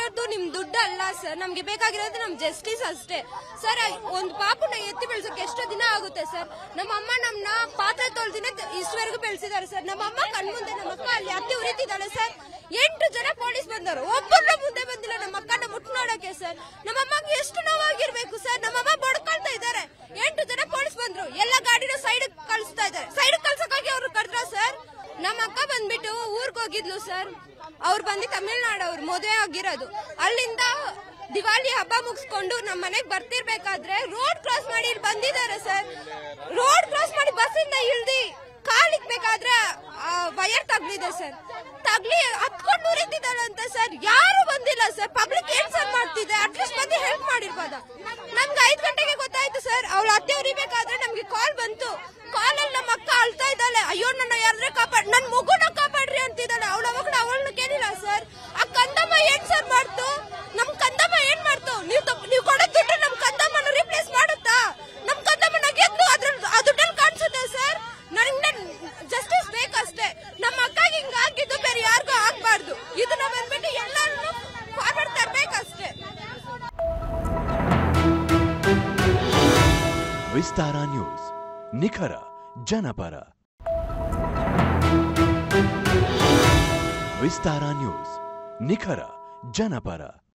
ಬೇಕಾಗಿರೋದು ನಿಮ್ ದುಡ್ಡು ಅಲ್ಲ ಸರ್ ನಮ್ಗೆ ಬೇಕಾಗಿರೋದು ನಮ್ ಜಸ್ಟಿಸ್ ಅಷ್ಟೇ ಸರ್ ಒಂದ್ ಪಾಪುನ ಎತ್ತಿ ಬೆಳ್ಸೋಕೆ ಎಷ್ಟೋ ದಿನ ಆಗುತ್ತೆ ಸರ್ ನಮ್ಮ ಅಮ್ಮ ನಮ್ನ ಪಾತ್ರೆ ತೊಳ್ದಿನ ಇಷ್ಟವರೆಗೂ ಬೆಳೆಸಿದ್ದಾರೆ ಸರ್ ನಮ್ಮ ಅಮ್ಮ ಕಣ್ಮುಂದೆ ನಮ್ಮ ಅಕ್ಕ ಅಲ್ಲಿ ಅತ್ತೆ ಉರಿತಿದ್ದಾಳೆ ಸರ್ ಎಂಟು ಜನ ಪೊಲೀಸ್ ಬಂದವರು ಒಬ್ಬರು ಮುಂದೆ ಬಂದಿಲ್ಲ ನಮ್ಮ ಅಕ್ಕನ ಮುಟ್ಟು ನೋಡಕ್ಕೆ ಸರ್ ನಮ್ಮ ಅಮ್ಮಗೆ ಎಷ್ಟು ನೋವಾಗಿರ್ಬೇಕು ಸರ್ ನಮ್ಮ ಅಮ್ಮ ಬಡ್ಕೊಳ್ತಾ ಇದ್ದಾರೆ ಎಂಟು ಜನ ಪೊಲೀಸ್ ಬಂದ್ರು ಎಲ್ಲ ಗಾಡಿನ ಸೈಡ್ ಕಳಿಸ್ತಾ ಇದ್ದಾರೆ ಸೈಡ್ ಕಳ್ಸಕ್ಕಾಗಿ ಅವ್ರು ಕರೆದ್ರ ಸರ್ ನಮ್ಮ ಅಕ್ಕ ಬಂದ್ಬಿಟ್ಟು ಊರ್ಗ್ ಹೋಗಿದ್ಲು ಸರ್ ಅವ್ರು ಬಂದು ತಮಿಳ್ನಾಡು ಅವ್ರು ಮದುವೆ ಆಗಿರೋದು ಅಲ್ಲಿಂದ ದಿವಾಲಿ ಹಬ್ಬ ಮುಗಿಸ್ಕೊಂಡು ನಮ್ಮ ಮನೆಗ್ ಬರ್ತಿರ್ಬೇಕಾದ್ರೆ ರೋಡ್ ಕ್ರಾಸ್ ಮಾಡಿ ಇಲ್ಲಿ ಬಂದಿದ್ದಾರೆ ಸರ್ ರೋಡ್ ಕ್ರಾಸ್ ಮಾಡಿ ಬಸ್ಸಿಂದ ಇಳ್ದಿ ಕಾಲ್ ಇಕ್ಬೇಕಾದ್ರೆ ವಯರ್ ತಗ್ಲಿದೆ ಸರ್ ತಗ್ಲಿ ಹತ್ಕೊಂಡು ಉರಿತಿದ್ದಾಳಂತೆ ಸರ್ ಯಾರು ಬಂದಿಲ್ಲ ಸರ್ ಪಬ್ಲಿಕ್ ಏನ್ ಸರ್ ಮಾಡ್ತಿದೆ ಅಟ್ಲೀಸ್ಟ್ ಬಂದು ಹೆಲ್ಪ್ ಮಾಡಿರ್ಬೋದ ನಮ್ಗೆ ಐದ್ ಗಂಟೆಗೆ ಗೊತ್ತಾಯ್ತು ಸರ್ ಅವಳ ಅತ್ತೆ ಉರಿಬೇಕಾದ್ರೆ ನಮ್ಗೆ ಕಾಲ್ ಬಂತು ಕಾಲಲ್ಲಿ ನಮ್ಮ ಅಕ್ಕ ಅಳ್ತಾ ಇದ್ದಾಳೆ ಅಯ್ಯೋ ನನ್ನ ಯಾರನ್ನ ಕಾಪಾಡ್ ನನ್ ಮಗುನ ಕಾಪಾಡ್ರಿ ಅಂತಿದ್ದಾಳೆ ಅವಳ ಮಗಳು ಅವಳನ್ನ ಕೇಳಿಲ್ಲ ಸರ್ ಆ ಕಂದಮ್ಮ ಏನ್ ಸರ್ ಮಾಡ್ತು ನಮ್ ಕಂದಮ್ಮ ಏನ್ ಮಾಡ್ತು ನೀವು ನೀವು ಕೊಡೋ ದುಡ್ಡು ನಮ್ ಕಂದಮ್ಮನ ರಿಪ್ಲೇಸ್ ಮಾಡುತ್ತಾ ನಮ್ ಕಂದಮ್ಮನ ಗೆದ್ದು ಅದ್ರ ಆ ದುಡ್ಡಲ್ಲಿ ಕಾಣಿಸುತ್ತೆ ಸರ್ ನನಗೆ ಜಸ್ಟಿಸ್ ಬೇಕಷ್ಟೇ ನಮ್ಮ ಅಕ್ಕಗೆ ಹಿಂಗ ಆಗಿದ್ದು ಬೇರೆ ಯಾರಿಗೂ ಆಗ್ಬಾರ್ದು ಇದನ್ನ ಬಂದ್ಬಿಟ್ಟು ಎಲ್ಲಾರು ಫಾರ್ವರ್ಡ್ ತರ್ಬೇಕಷ್ಟೇ ವಿಸ್ತಾರ ನ್ಯೂಸ್ ನಿಖರ ಜನಪರ ವಿಸ್ತಾರ ನ್ಯೂಸ್ ನಿಖರ ಜನಪರ